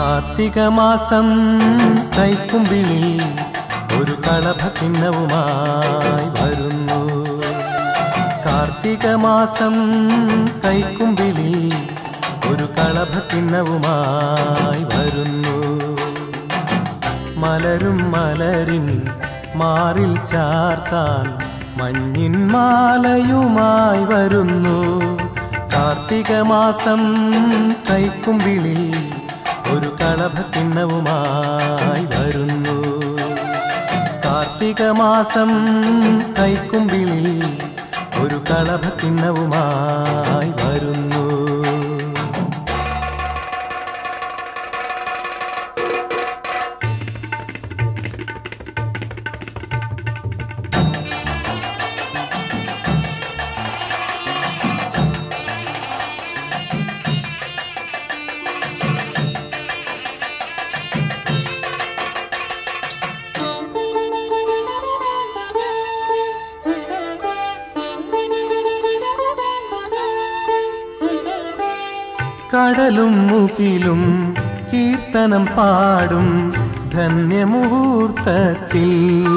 കാർത്തിക മാസം കൈക്കുമ്പിളിൽ ഒരു കളഭ കിണ്ണവുമായി വരുന്നു കാർത്തിക മാസം കൈക്കുമ്പിളിൽ ഒരു കളഭ കിണ്ണവുമായി വരുന്നു മലരും മലരിൻ മാറിൽ ചാർത്താൻ മഞ്ഞിൻ മാലയുമായി വരുന്നു കാർത്തിക മാസം കൈക്കുമ്പിളിൽ ഒരു കളഭ കിണ്ണവുമായി വരുന്നു കാർത്തിക മാസം കൈക്കുമ്പിളിൽ ഒരു കളഭ കിണ്ണവുമായി വരുന്നു കടലും മുകിലും കീർത്തനം പാടും ധന്യമുഹൂർത്തത്തിൽ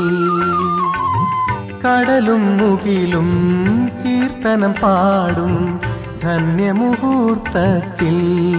കടലും മുകിലും കീർത്തനം പാടും ധന്യമുഹൂർത്തത്തിൽ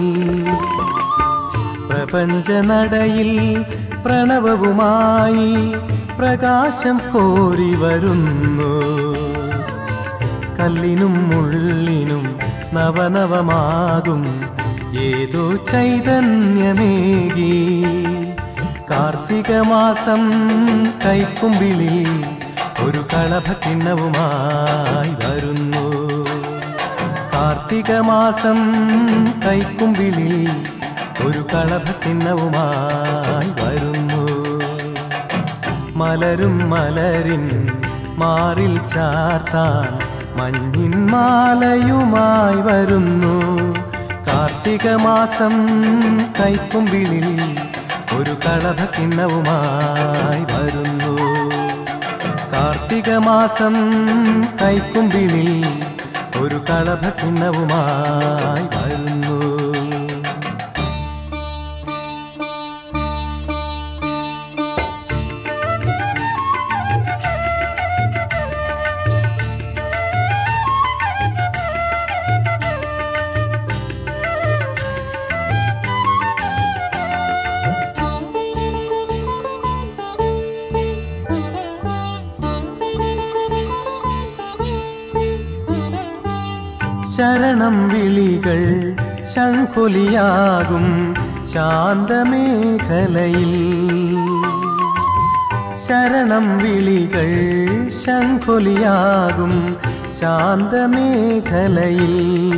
പ്രപഞ്ചനടയിൽ പ്രണവവുമായി പ്രകാശം കോരി വരുന്നു കല്ലിനും മുള്ളിനും നവനവമാകും ഏതോ ചൈതന്യമേകി കാർത്തിക മാസം കൈക്കുമ്പിളിൽ ഒരു കളഭ കിണ്ണവുമായി വരുന്നു കാർത്തിക മാസം കൈക്കുമ്പിളിൽ ഒരു കളഭ കിണ്ണവുമായി വരുന്നു മലരും മലരിൻ മാറിൽ ചാർത്താൻ മഞ്ഞിൻ മാലയുമായി വരുന്നു കാർത്തിക മാസം കൈക്കുമ്പിളിൽ ഒരു കളഭ കിണ്ണവുമായി വരുന്നു കാർത്തിക മാസം കൈക്കുമ്പിളിൽ ഒരു കളഭ കിണ്ണവുമായി വരുന്നു ശരണം വിളികൾ ശംഖുലിയാകും ശാന്തമേഖലയിൽ ശരണം വിളികൾ ശംഖുലിയാകും ശാന്തമേഖലയിൽ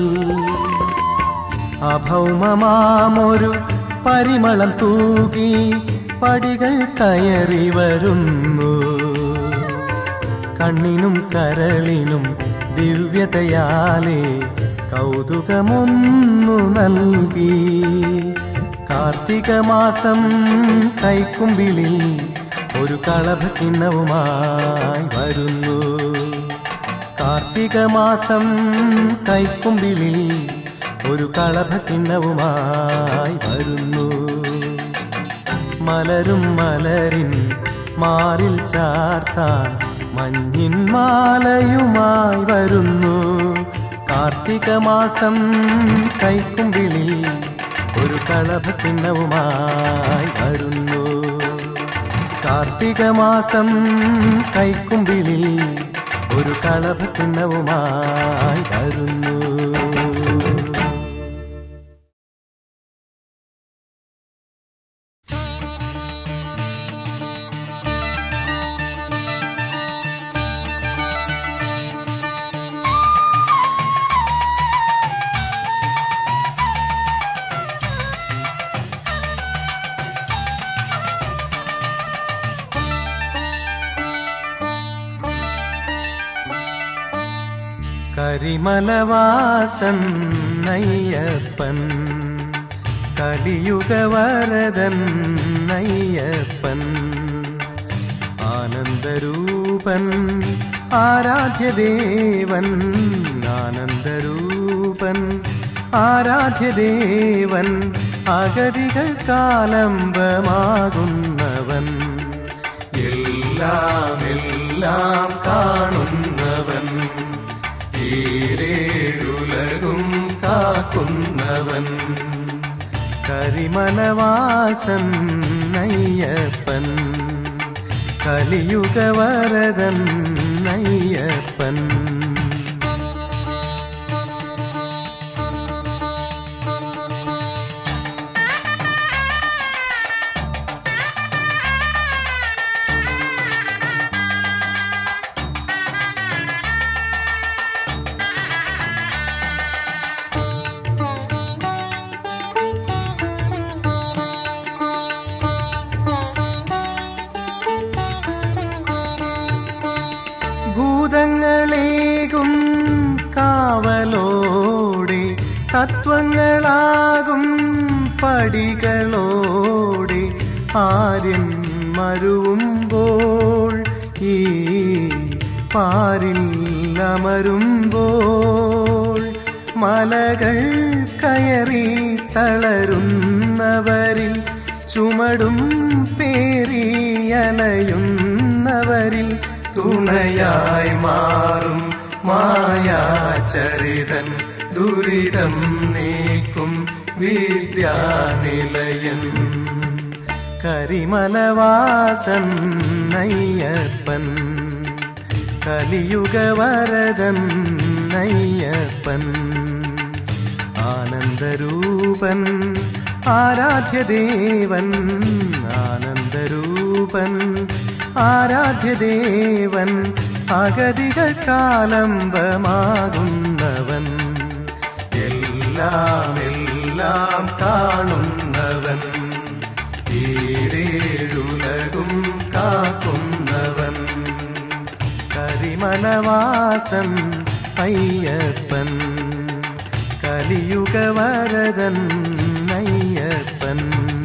അഭൗമമാമൊരു പരിമളം തൂകി പടികൾ കയറി വരുന്നു കണ്ണിനും കരളിനും ദിവ്യതയാലെ കൗതുകമൊന്നു നൽകി കാർത്തിക മാസം കൈക്കുമ്പിളിൽ ഒരു കളഭ കിണ്ണവുമായി വരുന്നു കാർത്തിക മാസം കൈക്കുമ്പിളിൽ ഒരു കളഭ കിണ്ണവുമായി വരുന്നു മലരും മലരിൻ മാറിൽ ചാർത്താൻ മഞ്ഞിൻ മാലയുമായി വരുന്നു കാർത്തിക മാസം കൈക്കുമ്പിളിൽ ഒരു കളഭ കിണ്ണവുമായി വരുന്നു കാർത്തിക മാസം കൈക്കുമ്പിളിൽ ഒരു കളഭ കിണ്ണവുമായി വരുന്നു കരിമലവാസൻ അയ്യപ്പൻ കലിയുഗവരതൻ അയ്യപ്പൻ ആനന്ദരൂപൻ ആരാധ്യദേവൻ ആനന്ദരൂപൻ ആരാധ്യദേവൻ അഗതികൾ കാലംബമാകുന്നവൻ എല്ലാം എല്ലാം കാണുന്നവൻ ഈരേഴുലകും കാക്കുന്നവൻ കരിമലവാസൻ അയ്യപ്പൻ കലിയുഗവരതൻ അയ്യപ്പൻ ഭൂതങ്ങളേകും കാവലോടെ തത്വങ്ങളാകും പടികളോടെ ആര്യൻ മരുവുമ്പോൾ ഈ പാരിൽ അമരുമ്പോൾ മലകൾ കയറി തളരുന്നവരിൽ ചുമടും പേറിയലയുന്നവരിൽ തുണയായി മാറും മായാചരിതൻ ദുരിതം നീക്കും വിദ്യാനിലയൻ കരിമലവാസൻ അയ്യപ്പൻ കലിയുഗവരതൻ അയ്യപ്പൻ ആനന്ദരൂപൻ ആരാധ്യദേവൻ ആനന്ദരൂപൻ ആരാധ്യദേവൻ അഗതികൾ കാലംബമാകുന്നവൻ എല്ലാം എല്ലാം കാണുന്നവൻ ഈരേഴുലകും കാക്കുന്നവൻ കരിമലവാസൻ അയ്യപ്പൻ കലിയുഗവരതൻ അയ്യപ്പൻ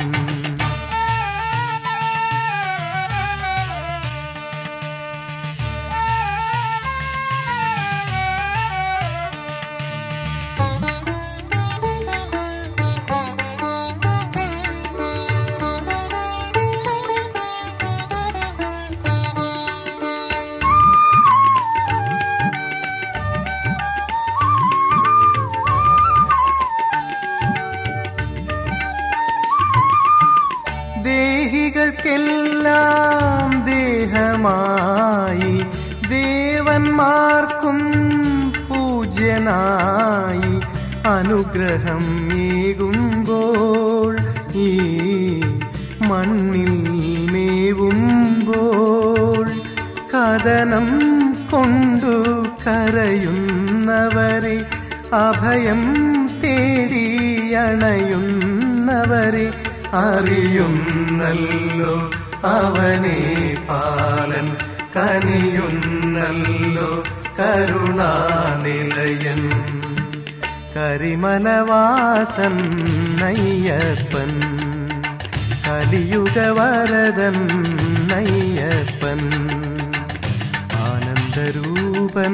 ദേഹികൾക്കെല്ലാം ദേഹമായി ദേവന്മാർക്കും പൂജ്യനായി അനുഗ്രഹം ഏകുമ്പോൾ ഈ മണ്ണിൽ മേവുമ്പോൾ കഥനം കൊണ്ടു കരയുന്നവരെ അഭയം തേടിയണയുന്നവരെ അറിയുന്നല്ലോ അവനെ പാലൻ കനിയുന്നല്ലോ കരുണാനിലയൻ കരിമലവാസൻ അയ്യപ്പൻ കലിയുഗവരതൻ അയ്യപ്പൻ ആനന്ദരൂപൻ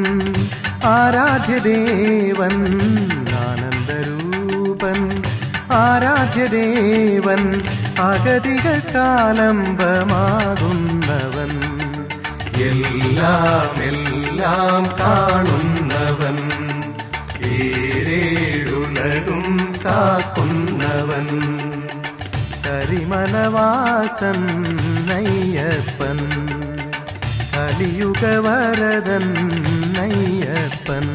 ആരാധ്യദേവൻ ആനന്ദരൂപൻ ആരാധ്യദേവൻ അഗതികൾ കാലംബമാകുന്നവൻ എല്ലാം എല്ലാം കാണുന്നവൻ ഏരേഴുലകും കാക്കുന്നവൻ കരിമലവാസൻ അയ്യപ്പൻ കലിയുഗവരതൻ അയ്യപ്പൻ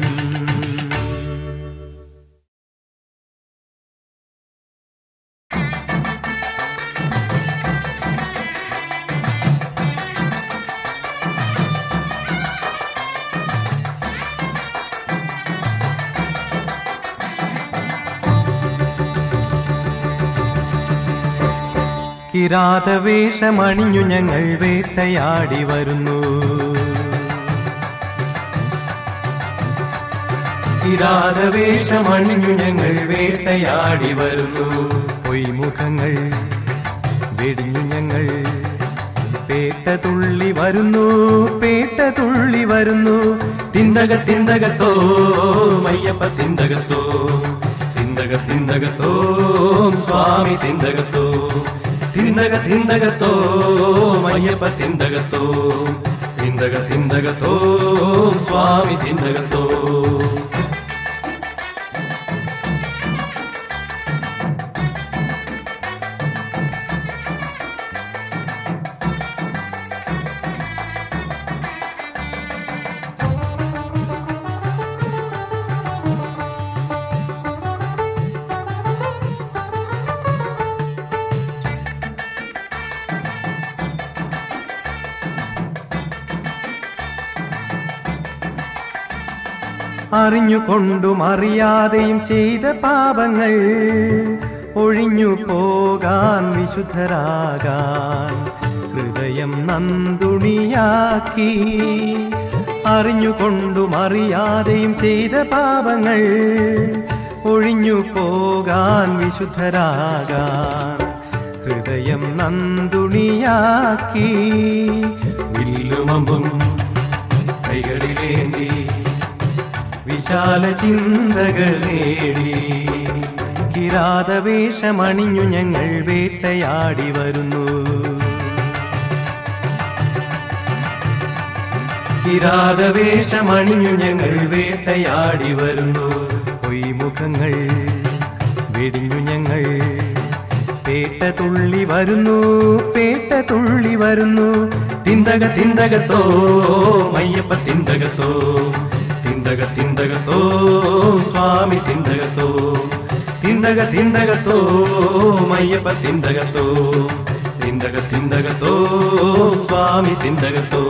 കിരാതവേഷമണിഞ്ഞു ഞങ്ങൾ വേട്ടയാടി വരുന്നു കിരാതവേഷമണിഞ്ഞു ഞങ്ങൾ വേട്ടയാടി വരുന്നു പൊയ്മുഖങ്ങൾ വെടിഞ്ഞു ഞങ്ങൾ പേട്ട തുള്ളി വരുന്നു പേട്ട തുള്ളി വരുന്നു തിന്തക തിന്തകത്തോ മയ്യപ്പ തിന്തകത്തോ തിന്തക തിന്തക തിന്തകത്തോം സ്വാമി തിന്തകത്തോ തിന്തക തിന്തകത്തോം അയ്യപ്പ തിന്തകത്തോ തിന്തക തിന്തകത്തോം സ്വാമി തിന്തകത്തോ അറിഞ്ഞുകൊണ്ടും അറിയാതെയും ചെയ്ത പാപങ്ങൾ ഒഴിഞ്ഞു പോകാൻ വിശുദ്ധരാകാൻ ഹൃദയം നന്ദുണിയാക്കി അറിഞ്ഞുകൊണ്ടും അറിയാതെയും ചെയ്ത പാപങ്ങൾ ഒഴിഞ്ഞു പോകാൻ വിശുദ്ധരാകാൻ ഹൃദയം നന്ദുണിയാക്കി വില്ലുമമ്പും കൈകളിലേന്തി വിശാല ചിന്തകൾ നേടി കിരാതവേഷമണിഞ്ഞു ഞങ്ങൾ വേട്ടയാടി വരുന്നു കിരാതവേഷമണിഞ്ഞു ഞങ്ങൾ വേട്ടയാടി വരുന്നു പൊയ്മുഖങ്ങൾ വെടിഞ്ഞു ഞങ്ങൾ പേട്ട തുള്ളി വരുന്നു പേട്ട തുള്ളി വരുന്നു തിന്തക തിന്തകത്തോ മയ്യപ്പ തിന്തകത്തോ തിന്തക തിന്തകത്തോ സ്വാമി തിന്തകത്തോ തിന്തക തിന്തകത്തോ മയ്യപ്പ തിന്തകത്തോ തിന്തക തിന്തകത്തോ സ്വാമി തിന്തകത്തോ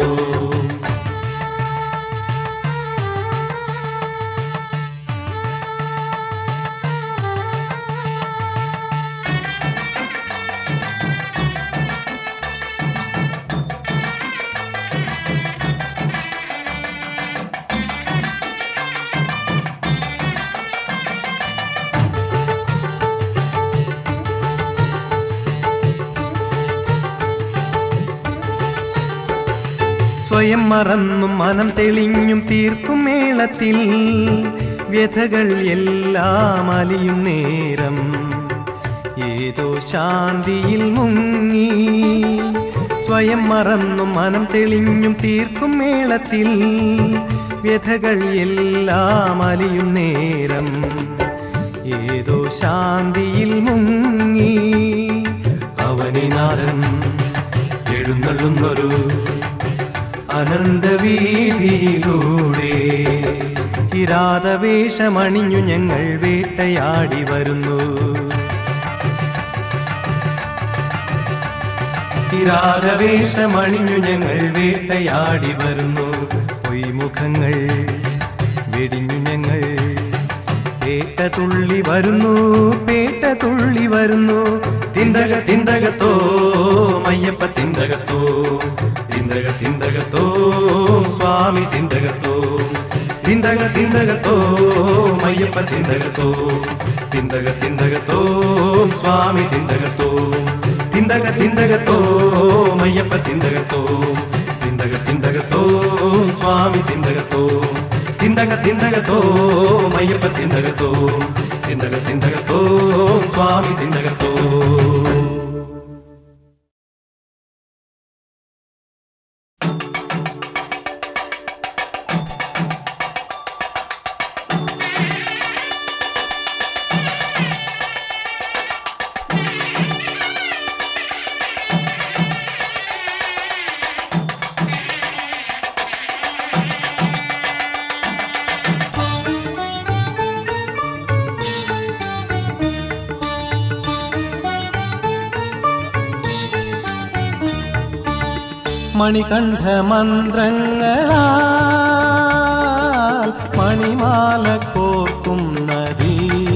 സ്വയം മറന്നും മനം തെളിഞ്ഞും തീർക്കും മേളത്തിൽ വ്യഥകൾ എല്ലാം അലിയും നേരം ഏതോ ശാന്തിയിൽ മുങ്ങി സ്വയം മറന്നും മനം തെളിഞ്ഞും തീർക്കും മേളത്തിൽ വ്യഥകൾ എല്ലാം അലിയും നേരം ഏതോ ശാന്തിയിൽ മുങ്ങി അവനിനാരൻ എഴുന്നള്ളുന്നൊരു അനന്തവീതിയിലൂടെ കിരാതവേഷമണിഞ്ഞു ഞങ്ങൾ വേട്ടയാടി വരുന്നു കിരാതവേഷമണിഞ്ഞു ഞങ്ങൾ വേട്ടയാടി വരുന്നു പൊയ്മുഖങ്ങൾ വെടിഞ്ഞു ഞങ്ങൾ പേട്ട തുള്ളി വരുന്നു പേട്ട തുള്ളി വരുന്നു തിന്തക തിന്തകത്തോ മയ്യപ്പ തിന്തകത്തോ തിന്തക തിന്തകത്തോ സ്വാമി തിന്തകത്തോ തിന്തക തിന്തകത്തോ മയ്യപ്പ തിന്തകത്തോ തിന്തക തിന്തകത്തോ സ്വാമി തിന്തകത്തോ തിന്തക തിന്തകത്തോ മയ്യപ്പ തിന്തകത്തോ തിന്തക തിന്തകത്തോ സ്വാമി തിന്തകത്തോ തിന്തക തിന്തകത്തോ മയ്യപ്പ തിന്തകത്തോ തിന്തക തിന്തകത്തോ സ്വാമി തിന്തകത്തോ മണികണ്ഠ മന്ത്രങ്ങളാൽ മണിമാല കോർക്കും നദി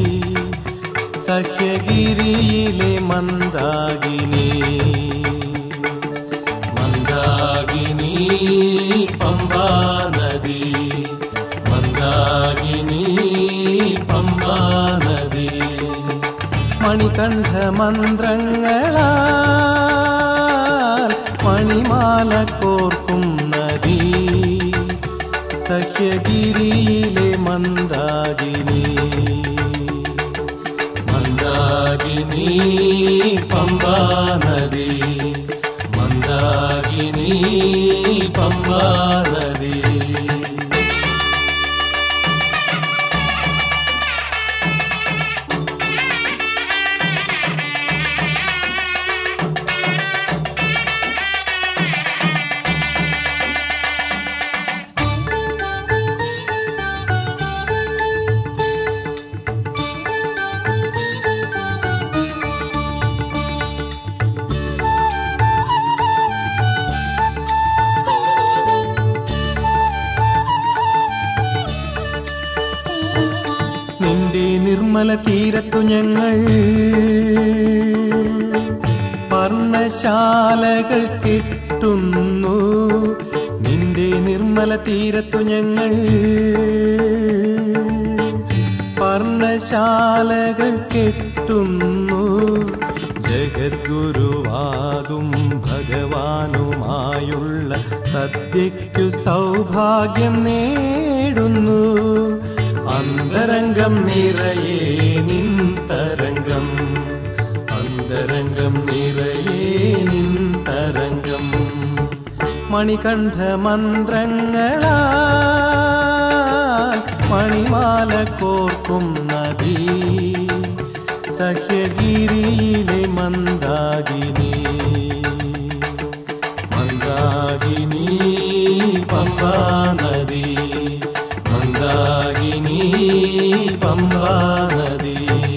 സഹ്യഗിരിയിലെ മന്ദാകിനി മന്ദാകിനി പമ്പാ നദി മന്ദാകിനി പമ്പാ നദി മണികണ്ഠ മന്ത്രങ്ങളാൽ മണിമാല കോർക്കും നദി സഹ്യഗിരിയിലെ മന്ദാകിനി മന്ദാകിനി പമ്പാ നദി മന്ദാകിനി പമ്പാ നദി നിന്റെ നിർമ്മല തീരത്തു ഞങ്ങൾ പർണശാലകൾ കെട്ടുന്നു നിന്റെ നിർമ്മല തീരത്തു ഞങ്ങൾ പർണശാലകൾ കെട്ടുന്നു ജഗദ്ഗുരുവാകും ഭഗവാനുമായുള്ള സദ്യയ്ക്കു സൗഭാഗ്യം നേടുന്നു അന്തരംഗം നിറയെ നിൻ തരംഗം അന്തരംഗം നിറയെ നിൻ തരംഗം മണികണ്ഠ മന്ത്രങ്ങളാ മണിമാല കോർക്കും നദി സഹ്യഗിരിയിലെ മന്ദാകിനി മന്ദാകിനി പമ്പാ നദി മന്ദാകിനി പമ്പാ നദി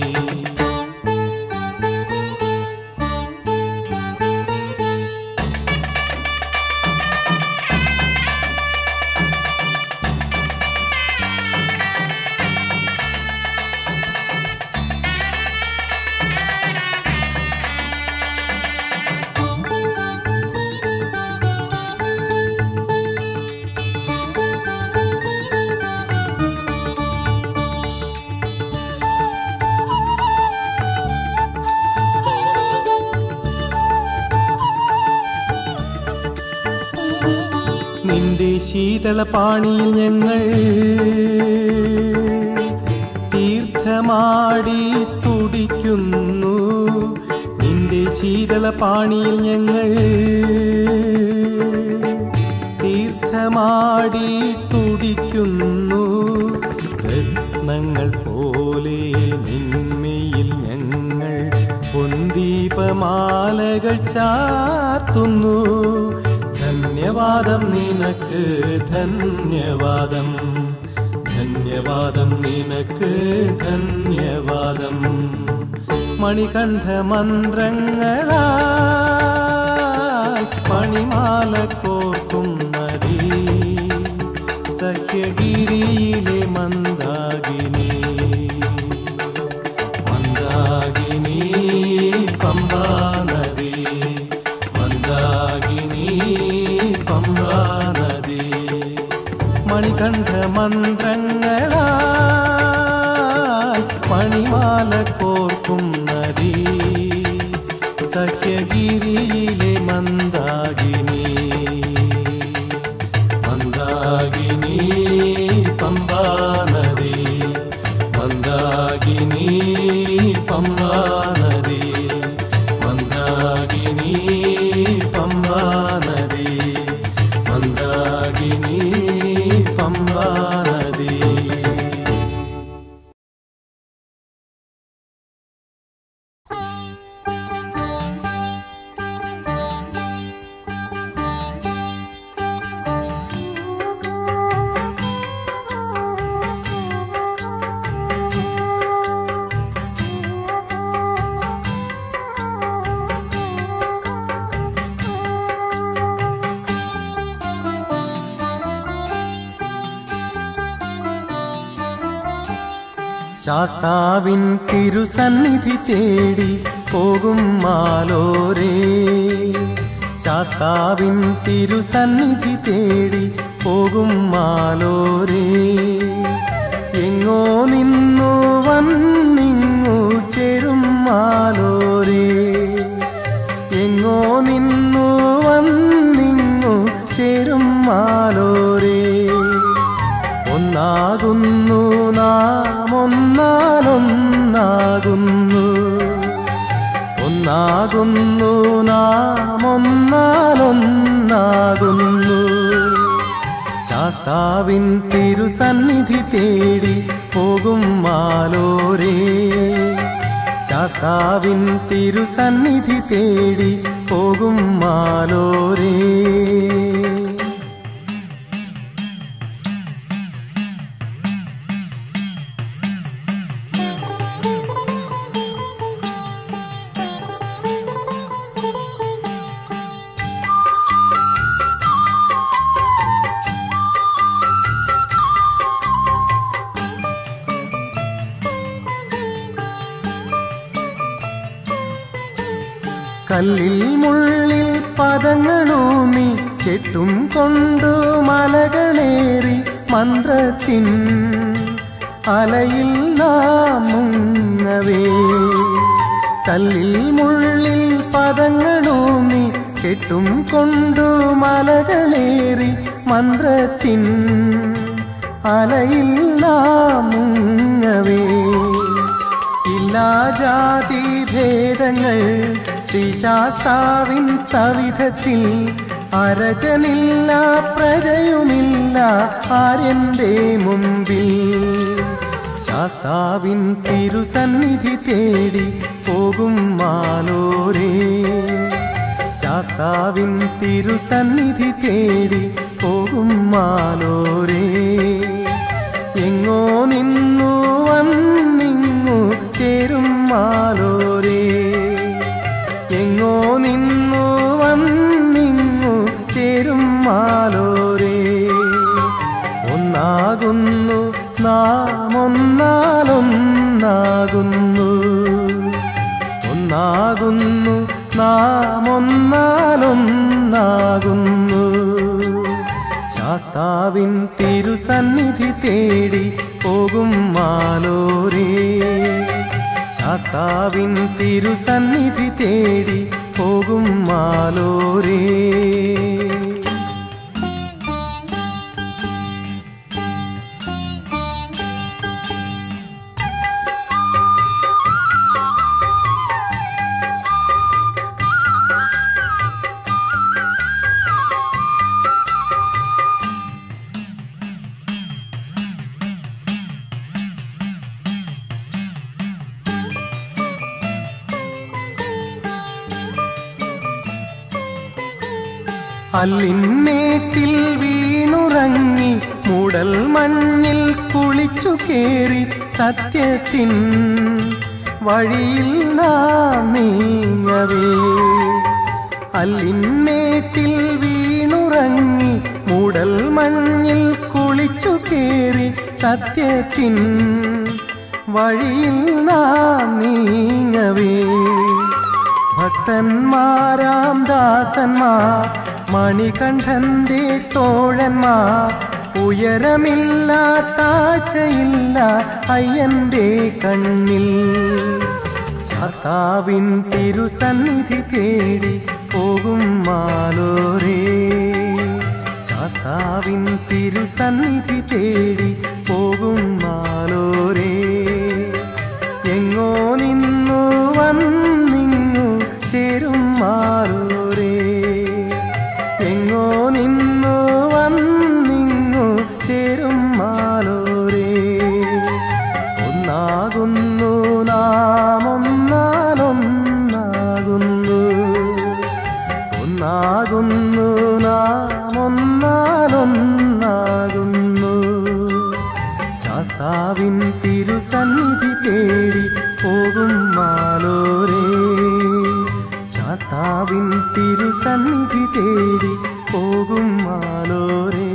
നിന്റെ ശീതളപാണിയിൽ ഞങ്ങൾ തീർത്ഥമാടി തുടിക്കുന്നു നിന്റെ ശീതളപാണിയിൽ ഞങ്ങൾ തീർത്ഥമാടി തുടിക്കുന്നു രത്നങ്ങൾ പോലെ നിന്മയിൽ ഞങ്ങൾ പൊന്തീപമാലകൾ ചാർത്തുന്നു ധന്യവാദം നിനക്ക് ധന്യവാദം ധന്യവാദം നിനക്ക് ധന്യവാദം മണികണ്ഠ മന്ത്രങ്ങളാ മണിമാല കോർക്കും നദി സഹ്യഗിരിയിലെ മന്ദാകിനി മന്ദാകിനി പമ്പാ നദി മന്ദാകിനി പമ്പാ നദി മണികണ്ഠ മന്ത്രങ്ങളാ മണിമാല കോർക്കും നദി സഹ്യഗിരിയിലെ മന്ദാകിനി മന്ദാകിനി പമ്പാ നദി മന്ദാകിനി പമ്പാ നദി മന്ദാകിനി പമ്പാ നദി മന്ദാകിനി പമ്പാ നദി ശാസ്താവിൻ തിരുസന്നിധി തേടി പോകും മാലോരേ ശാസ്താവിൻ തിരുസന്നിധി തേടി പോകും മാലോരേ എങ്ങോ നിന്നു വന്നിങ്ങു ചേരും മാലോരേ എങ്ങോ നിന്നു വന്നിങ്ങു ചേരും മാലോരേ ഒന്നാകുന്നു നാം ഒന്നാലൊന്നാകുന്നു ഒന്നാകുന്നു നാം ഒന്നാലൊന്നാകുന്നു ശാസ്താവിൻ തിരുസന്നിധി തേടി പോകും മാലോരേ ശാസ്താവിൻ തിരുസന്നിധി തേടി പോകും മാലോരേ കല്ലിൽ മുള്ളിൽ പദങ്ങളൂന്നി കെട്ടും കൊണ്ടു മലകളേറി മന്ത്രത്തിൻ അലയിൽ നാം മുങ്ങവേ കല്ലിൽ മുള്ളിൽ പദങ്ങളൂന്നി കെട്ടും കൊണ്ടു മലകളേറി മന്ത്രത്തിൻ അലയിൽ നാം മുങ്ങവേ ഇല്ലാ ജാതി ഭേദങ്ങൾ ശ്രീശാസ്താവിൻ സവിധത്തിൽ അരജനില്ല പ്രജയുമില്ല ആര്യന്റെ മുമ്പിൽ ശാസ്താവിൻ തിരുസന്നിധി തേടി പോകും മാലോരേ ശാസ്താവിൻ തിരുസന്നിധി തേടി പോകും മാലോരേ എങ്ങോ നിന്നു വന്നിങ്ങു ചേരും മാലോരേ എങ്ങോ നിന്നു വന്നിങ്ങു ചേരും മാലോരേ ഒന്നാകുന്നു നാം ഒന്നാലൊന്നാകുന്നു ഒന്നാകുന്നു നാം ഒന്നാലൊന്നാകുന്നു ശാസ്താവിൻ തിരുസന്നിധി തേടി പോകും മാലോരേ ശാസ്താവിൻ തിരുസന്നിധി തേടി പോകും മാലോരേ അല്ലിന്നേറ്റിൽ വീണുറങ്ങി മൂടൽ മഞ്ഞിൽ കുളിച്ചു കേറി സത്യത്തിൻ വഴിയിൽ നാം നീങ്ങവേ അല്ലിന്നേറ്റിൽ വീണുറങ്ങി മൂടൽ മഞ്ഞിൽ കുളിച്ചു കേറി സത്യത്തിൻ വഴിയിൽ നാം നീങ്ങവേ ഭക്തന്മാരാം ദാസന്മാർ മണികണ്ഠന്റെ തോഴന്മാർ ഉയരമില്ല താഴ്ചയില്ല അയ്യന്റെ കണ്ണിൽ ശാസ്താവിൻ തിരുസന്നിധി തേടി പോകും മാലോരേ ശാസ്താവിൻ തിരുസന്നിധി തേടി പോകും മാലോരേ എങ്ങോ നിന്നു വന്നിങ്ങു ചേരും മാറൂരേ എങ്ങോ നിന്നു വന്നിങ്ങു ചേരും മാലോരേ ഒന്നാകുന്നു നാം ഒന്നാലൊന്നാകുന്നു ഒന്നാകുന്നു നാം ഒന്നാലൊന്നാകുന്നു ശാസ്താവിൻ തിരുസന്നിധി തേടി പോകും മാലോരേ ശാസ്താവിൻ തിരുസന്നിധി തേടി പോകും മാലോരേ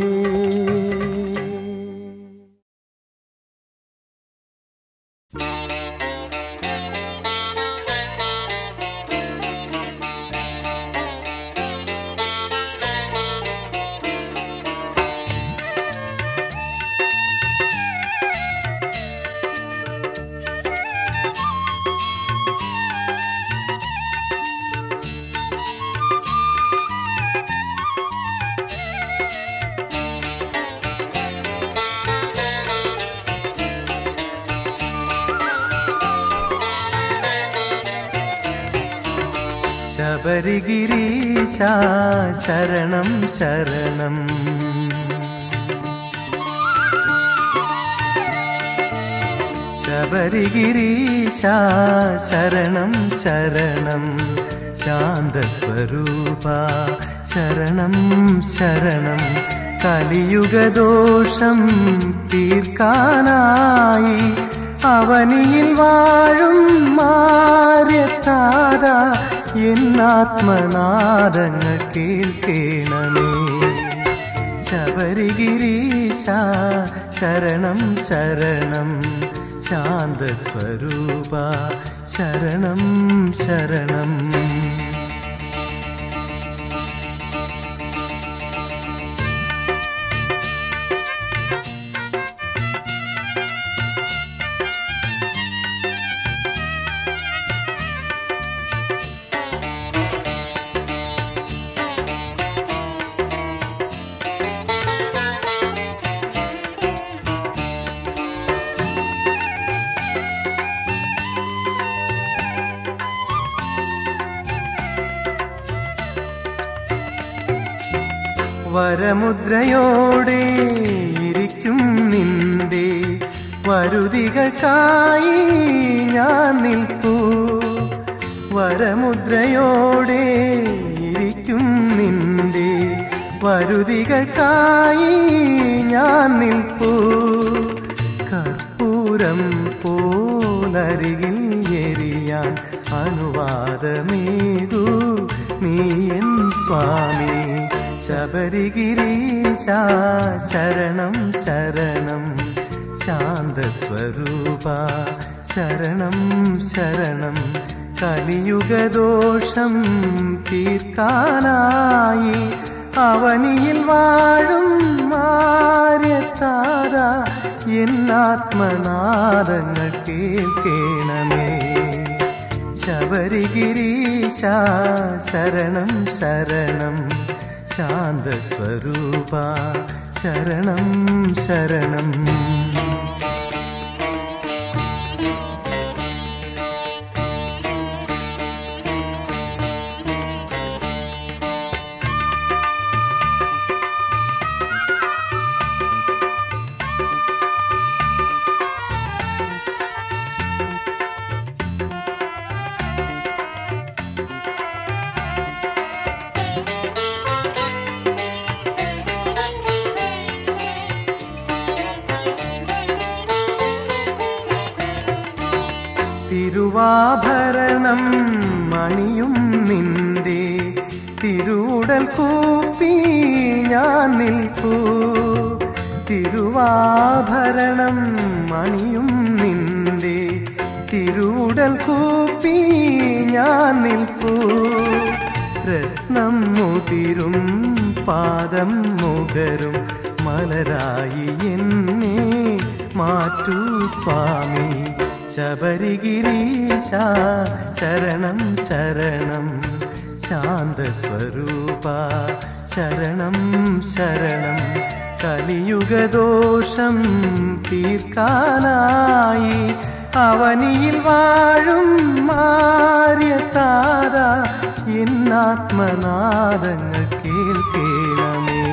ശബരിഗിരീശ ശരണം ശരണം ശബരിഗിരീശ ശരണം ശരണം ശാന്തസ്വരൂപ ശരണം ശരണം കലിയുഗദോഷം തീർക്കാനായി അവനിയിൽ വാഴും മാര്യത്താത എന്നാത്മനാദങ്ങൾ കേൾക്കേണമേ ശബരിഗിരീശ ശരണം ശരണം ശാന്തസ്വരൂപ ശരണം ശരണം വരമുദ്രയോടെ ഇരിക്കും നിന്റെ വരുതികൾക്കായി ഞാൻ നിൽപ്പൂ വരമുദ്രയോടെ ഇരിക്കും നിന്റെ വരുതികൾക്കായി ഞാൻ നിൽപ്പൂ കർപ്പൂരം പോലരികിൽ എരിയാൻ അനുവാദമേകൂ നീ എൻ സ്വാമി ശബരിഗിരീശ ശരണം ശരണം ശാന്തസ്വരൂപ ശരണം ശരണം കലിയുഗദോഷം തീർക്കാനായി അവനിയിൽ വാഴും മാര്യത്താര എന്നാത്മനാദങ്ങൾ കേൾക്കേണമേ ശബരിഗിരീശ ശരണം ശരണം ശാന്തസ്വരൂപ ശരണം ശരണം തിരുവാഭരണം മണിയും നിന്റെ തിരുവുടൽ കൂപ്പി ഞാൻ നിൽപ്പൂ തിരുവാഭരണം മണിയും നിന്റെ തിരുവുടൽ കൂപ്പി ഞാൻ നിൽപ്പൂ രത്നം മുതിരും പാദം മുകരും മലരായി എന്നെ മാറ്റൂ സ്വാമി ശബരിഗിരീശ ശരണം ശരണം ശാന്തസ്വരൂപ ശരണം ശരണം കലിയുഗദോഷം തീർക്കാനായി അവനിയിൽ വാഴും മാര്യത്താര എന്നാത്മനാദങ്ങൾ കേൾക്കേണമേ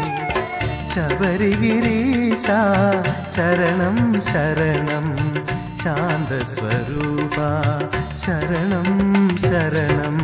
ശബരിഗിരീശ ശരണം ശരണം ശാന്തസ്വരൂപ ശരണം ശരണം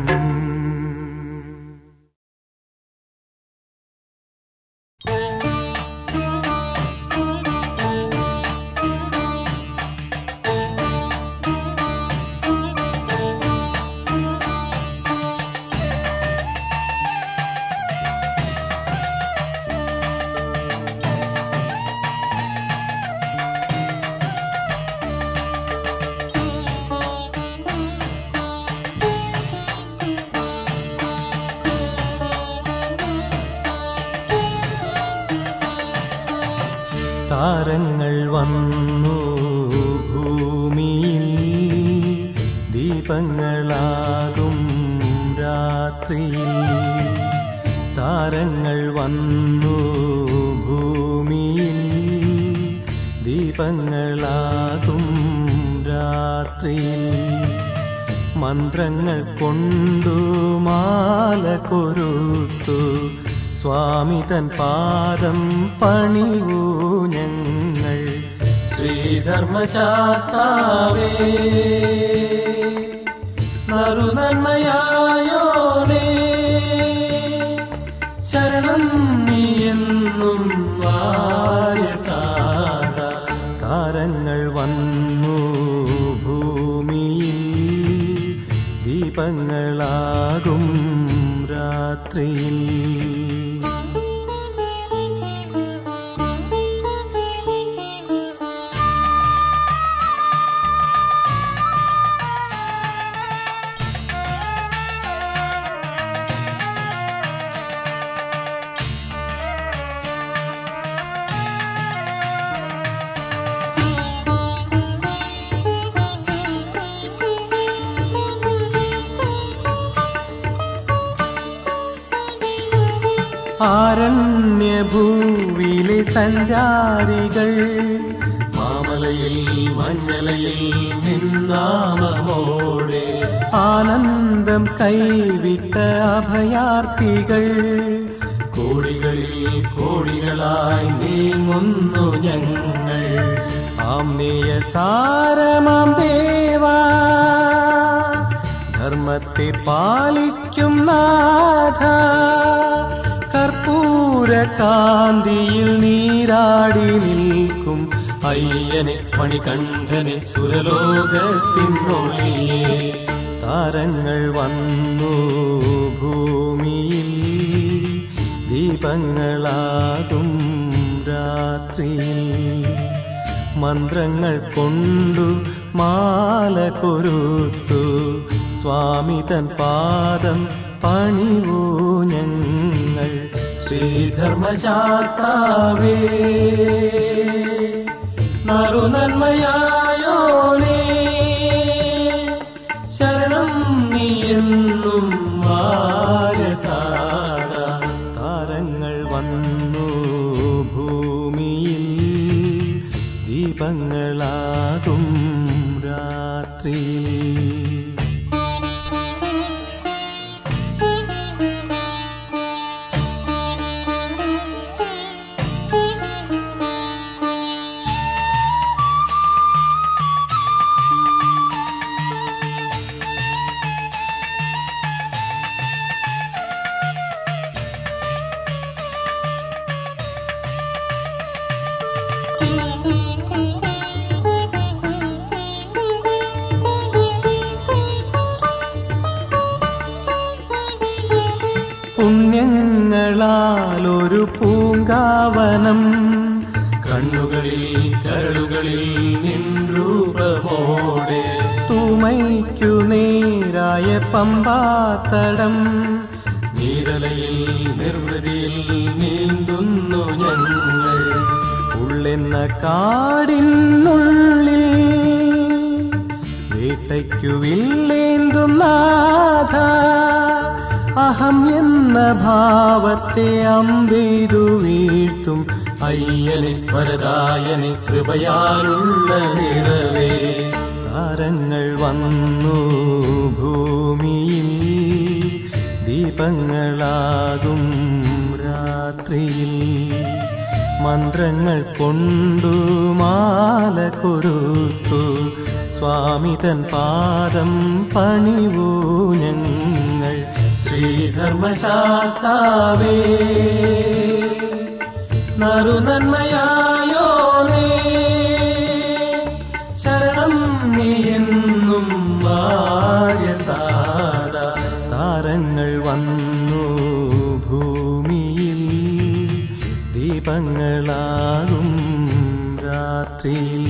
താരങ്ങൾ വന്നു ഭൂമിയിൽ ദീപങ്ങളാകും രാത്രിയിൽ താരങ്ങൾ വന്നു ഭൂമിയിൽ ദീപങ്ങളാകും രാത്രിയിൽ മന്ത്രങ്ങൾ കൊണ്ടു മാല കൊരുത്തു സ്വാമി തൻ പാദം പണിവൂ ഞങ്ങൾ ശ്രീധർമ്മശാസ്താവേ നറുനന്മയായോനേ ശരണം നീ എന്നും വാര്യതാത താരങ്ങൾ വന്നു ഭൂമിയിൽ ദീപങ്ങളാകും രാത്രിയിൽ ആരണ്യഭൂവിലെ സഞ്ചാരികൾ മാമലയിൽ മഞ്ഞലയിൽ നിന്നാമമോടെ ആനന്ദം കൈവിട്ട അഭയാർത്ഥികൾ കോടികളിൽ കോടികളായി നീങ്ങുന്നു ഞങ്ങൾ ആംനേയ സാരമാം ദേവാ ധർമ്മത്തെ പാലിക്കും നാഥ കർപ്പൂര കാന്തിയിൽ നീരാടി നിൽക്കും അയ്യനെ മണികണ്ഠനെ സുരലോകത്തിനൊളിയെ താരങ്ങൾ വന്നു ഭൂമിയിൽ ദീപങ്ങളാകും രാത്രിയിൽ മന്ത്രങ്ങൾ കൊണ്ടു മാല കൊരുത്തു സ്വാമി തൻ പാദം പണിവൂ ഞങ്ങൾ ശ്രീധർമ്മശാസ്താവേ നറുനന്മയായോനേ ശരണം നീ എന്നും വാരതാര താരങ്ങൾ വന്നു ഭൂമിയിൽ ദീപങ്ങളാകും രാത്രിയിൽ പുണ്യങ്ങളാൽ ഒരു പൂങ്കാവനം കണ്ണുകളിൽ കരളുകളിൽ നിൻരൂപമോടെ തൂമയ്ക്കു നേരായ പമ്പാത്തടം നീരലയിൽ നിർവൃതിയിൽ നീന്തുന്നു ഞങ്ങൾ ഉള്ളെന്ന കാടിനുള്ളിൽ വേട്ടയ്ക്കു വില്ലേന്തും നാഥ അഹം എന്ന ഭാവത്തെ അമ്പെയ്തു വീഴ്ത്തും അയ്യനെ വരദായനെ കൃപയാലുള്ള നിറവേ താരങ്ങൾ വന്നു ഭൂമിയിൽ ദീപങ്ങളാകും രാത്രിയിൽ മന്ത്രങ്ങൾ കൊണ്ടു മാല കൊരുത്തു സ്വാമി തൻ പാദം പണിവൂ ഞങ്ങൾ ശ്രീധർമ്മശാസ്താവേ നറുനന്മയായോനേ ശരണം നീ എന്നും വാര്യസാദ താരങ്ങൾ വന്നു ഭൂമിയിൽ ദീപങ്ങളാകും രാത്രിയിൽ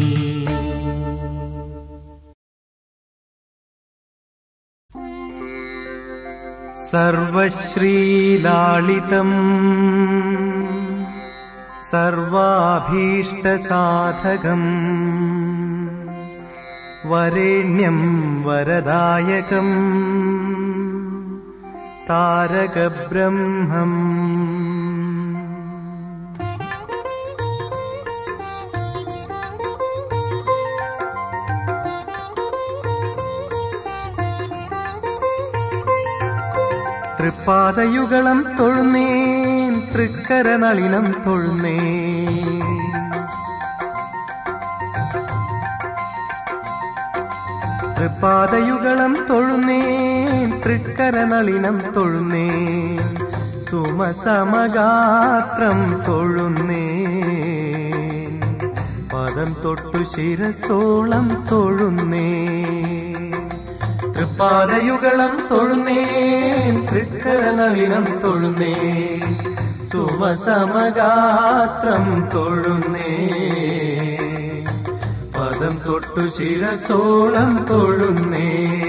സർവശ്രീലാളിതം സർവാഭീഷ്ടസാധകം വരേണ്യം വരദായകം താരകബ്രഹ്മം തൃപ്പാദയുഗളം തൊഴുന്നേൻ തൃക്കര നളിനം തൊഴുന്നേൻ തൃപ്പാദയുഗളം തൊഴുന്നേൻ തൃക്കര നളിനം തൊഴുന്നേൻ സുമസമഗാത്രം തൊഴുന്നേൻ പദം തൊട്ടു ശിരസോളം തൊഴുന്നേൻ തൃപ്പാദയുഗളം തൊഴുന്നേൻ തൃക്കര നളിനം തൊഴുന്നേൻ സുമസമഗാത്രം തൊഴുന്നേൻ പദം തൊട്ടു ശിരസോളം തൊഴുന്നേ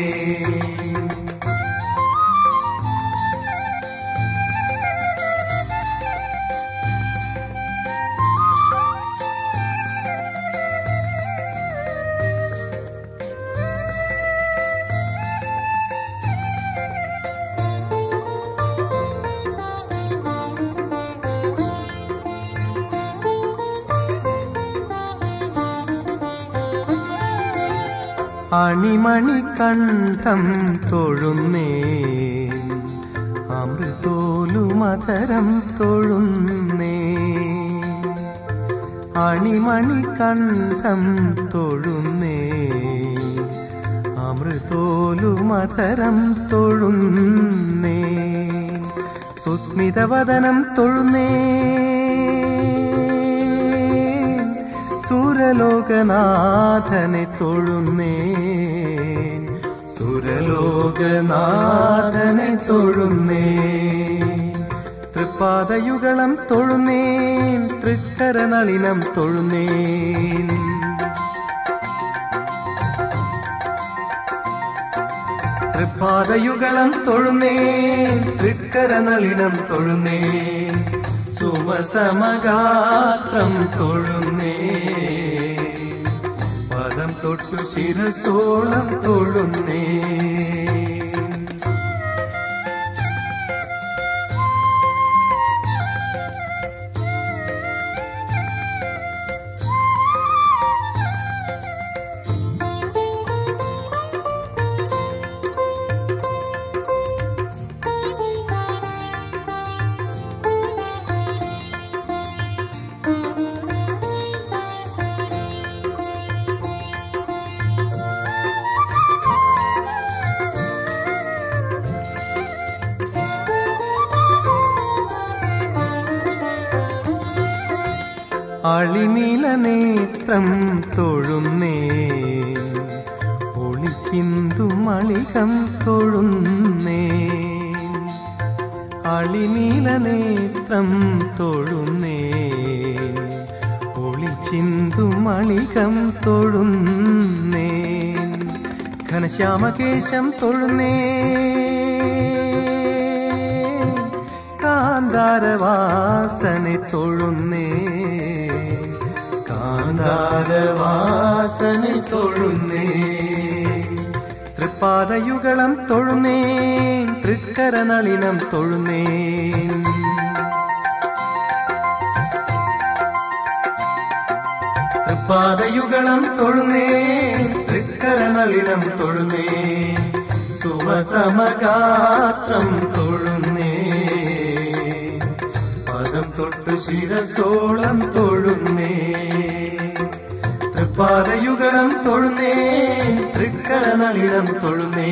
അണിമണികണ്ഠം തൊഴുന്നേൻ അമൃതോലുമതരം തൊഴുന്നേ അണിമണികണ്ഠം തൊഴുന്നേ അമൃതോലുമതരം തൊഴുന്നേ സുസ്മിതവദനം തൊഴുന്നേ സുരലോകനാഥനെ തൊഴുന്നേൻ സുരലോകനാഥനെ തൊഴുന്നേൻ തൃപ്പാദയുഗളം തൊഴുന്നേൻ തൃക്കര നളിനം തൊഴുന്നേൻ തൃപ്പാദയുഗളം തൊഴുന്നേൻ തൃക്കര നളിനം തൊഴുന്നേൻ സുമസമഗാത്രം തൊഴുന്നേ പദം തൊട്ടു ശിരസോളം തൊഴുന്നേ അളിനീല നേത്രം തൊഴുന്നേ ഒളിച്ചിന്തു മളികം തൊഴുന്നേ അളിനീല നേത്രം തൊഴുന്നേ ഒളിച്ചിന്തു മളികം തൊഴുന്നേ ഘനശ്യാമകേശം തൊഴുന്നേ കാന്താരവാസനെ തൊഴുന്നേ കാന്താരവാസനെ തൊഴുന്നേ തൃപ്പാദയുഗളം തൊഴുന്നേൻ തൃക്കര നളിനം തൊഴുന്നേൻ തൃപ്പാദയുഗളം തൊഴുന്നേൻ തൃക്കര നളിനം തൊഴുന്നേൻ സുമസമഗാത്രം തൊഴുന്നേ പദം തൊട്ടു ശിരസോളം തൊഴുന്നേ തൃപ്പാദയുഗളം തൊഴുന്നേ തൃക്കര നളിനം തൊഴുന്നേ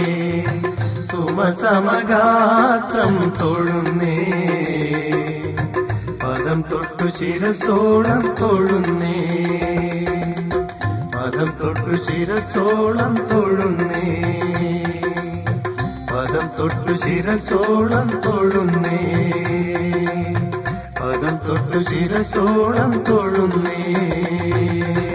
സുമസമഗാത്രം തൊഴുന്നേ പദം തൊട്ടു ശിരസോളം തൊഴുന്നേ പദം തൊട്ടു ശിരസോളം തൊഴുന്നേ പദം തൊട്ടു ശിരസോളം തൊഴുന്നേ പദം തൊട്ടു ശിരസോളം തൊഴുന്നേ